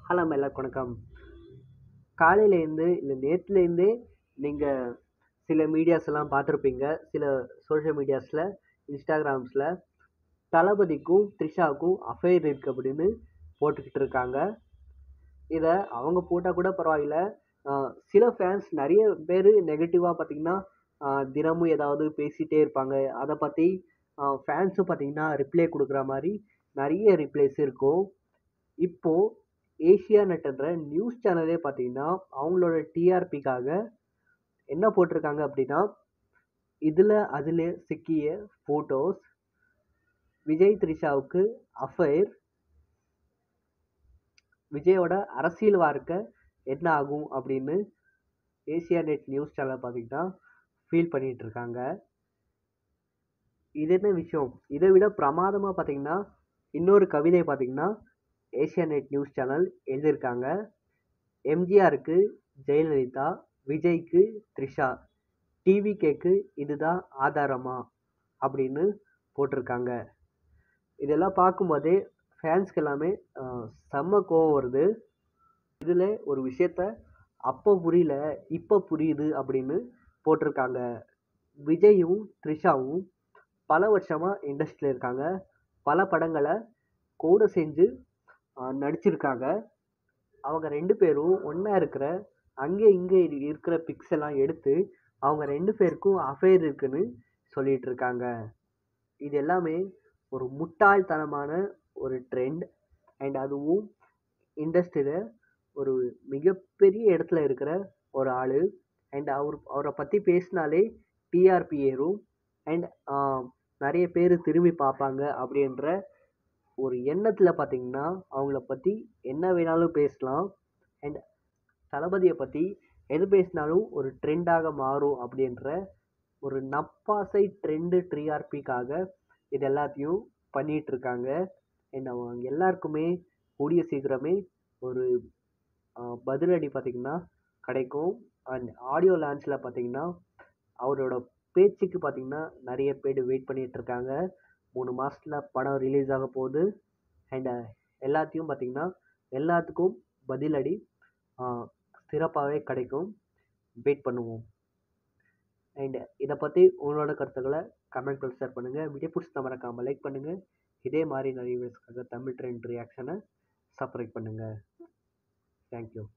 hello எல்லாருக்கும் வணக்கம் காலையிலேருந்து இல்லை நேற்றுலேருந்தே நீங்கள் சில மீடியாஸ் எல்லாம் பார்த்துருப்பீங்க சில சோஷியல் மீடியாஸில் இன்ஸ்டாகிராம்ஸில் தளபதிக்கும் த்ரிஷாவுக்கும் அஃபேர் இருக்குது அப்படின்னு போட்டுக்கிட்டு இருக்காங்க இதை அவங்க போட்டால் கூட பரவாயில்ல ஆஹ் சில ஃபேன்ஸ் நிறைய பேர் நெகட்டிவாக பார்த்தீங்கன்னா ஆஹ் தினமும் ஏதாவது பேசிகிட்டே இருப்பாங்க அதை பற்றி ஃபேன்ஸும் பார்த்தீங்கன்னா ரிப்ளை கொடுக்குற மாதிரி நிறைய ரிப்ளைஸ் இருக்கும் இப்போது ஏஷியா நெட்ன்ற நியூஸ் சேனலே பார்த்தீங்கன்னா அவங்களோட டிஆர்பிக்காக என்ன போட்டிருக்காங்க அப்படின்னா இதில் அதில் சிக்கிய ஃபோட்டோஸ் விஜய் த்ரிஷாவுக்கு அஃபைர் விஜயோட அரசியல் வாழ்க்கை என்ன ஆகும் அப்படின்னு ஏசியா நெட் நியூஸ் சேனல் பார்த்தீங்கன்னா ஃபீல் பண்ணிட்டு இருக்காங்க இது என்ன விஷயம் இதை விட பிரமாதமாக பார்த்தீங்கன்னா இன்னொரு கவிதை பார்த்தீங்கன்னா ஏசியா நெட் நியூஸ் சேனல் எழுதியிருக்காங்க எம்ஜிஆருக்கு ஜெயலலிதா விஜய்க்கு த்ரிஷா டிவி கேக்கு இதுதான் ஆதாரமா அப்படின்னு போட்டிருக்காங்க இதெல்லாம் பார்க்கும்போதே ஃபேன்ஸ்க்கு எல்லாமே ஆஹ், செம்ம கோவம் வருது இதில் ஒரு விஷயத்த அப்போ புரியல இப்போ புரியுது அப்படின்னு போட்டிருக்காங்க விஜயும் த்ரிஷாவும் பல வருஷமாக இண்டஸ்ட்ரியில் இருக்காங்க பல படங்களை கூட செஞ்சு ஆஹ், நடிச்சிருக்காங்க அவங்க ரெண்டு பேரும் ஒன்றா இருக்கிற அங்கே இங்கே இருக்கிற பிக்ஸ் எல்லாம் எடுத்து அவங்க ரெண்டு பேருக்கும் அஃபேர் இருக்குன்னு சொல்லிட்டு இருக்காங்க இது எல்லாமே ஒரு முட்டாள்தனமான ஒரு ட்ரெண்ட் அண்ட் அதுவும் இண்டஸ்ட்ரியில் ஒரு மிகப்பெரிய இடத்துல இருக்கிற ஒரு ஆள் அண்ட் அவர் அவரை பற்றி பேசினாலே டிஆர்பி ஏறும் அண்ட் நிறைய பேர் திரும்பி பார்ப்பாங்க அப்படின்ற ஒரு எண்ணத்தில் பார்த்தீங்கன்னா அவங்கள பற்றி என்ன வேணாலும் பேசலாம் அண்ட் தளபதியை பற்றி எது பேசினாலும் ஒரு ட்ரெண்டாக மாறும் அப்படின்ற ஒரு நப்பாசை ட்ரெண்டு டிஆர்பிக்காக இது எல்லாத்தையும் பண்ணிட்டு இருக்காங்க அண்ட் அவங்க எல்லாருக்குமே கூடிய சீக்கிரமே ஒரு ஆஹ், பதிலடி பார்த்திங்கன்னா கிடைக்கும் அண்ட் ஆடியோ லான்ச்சில் பார்த்தீங்கன்னா அவரோட பேச்சுக்கு பார்த்தீங்கன்னா நிறைய பேர் வெயிட் பண்ணிட்டு இருக்காங்க மூணு மாதத்தில் படம் ரிலீஸ் ஆக போகுது அண்ட் எல்லாத்தையும் பார்த்தீங்கன்னா எல்லாத்துக்கும் பதிலடி சிறப்பாகவே கிடைக்கும் வெயிட் பண்ணுவோம் அண்ட் இதை பற்றி உங்களோட கருத்துக்களை கமெண்ட் ஷேர் பண்ணுங்கள் வீடியோ பிடிச்சா மறக்காமல் லைக் பண்ணுங்கள் இதே மாதிரி நிறைய வீடியோஸ்க்காக தமிழ் ட்ரெண்ட் ரியாக்ஷனை சப்ஸ்கிரைப் பண்ணுங்கள் தேங்க்யூ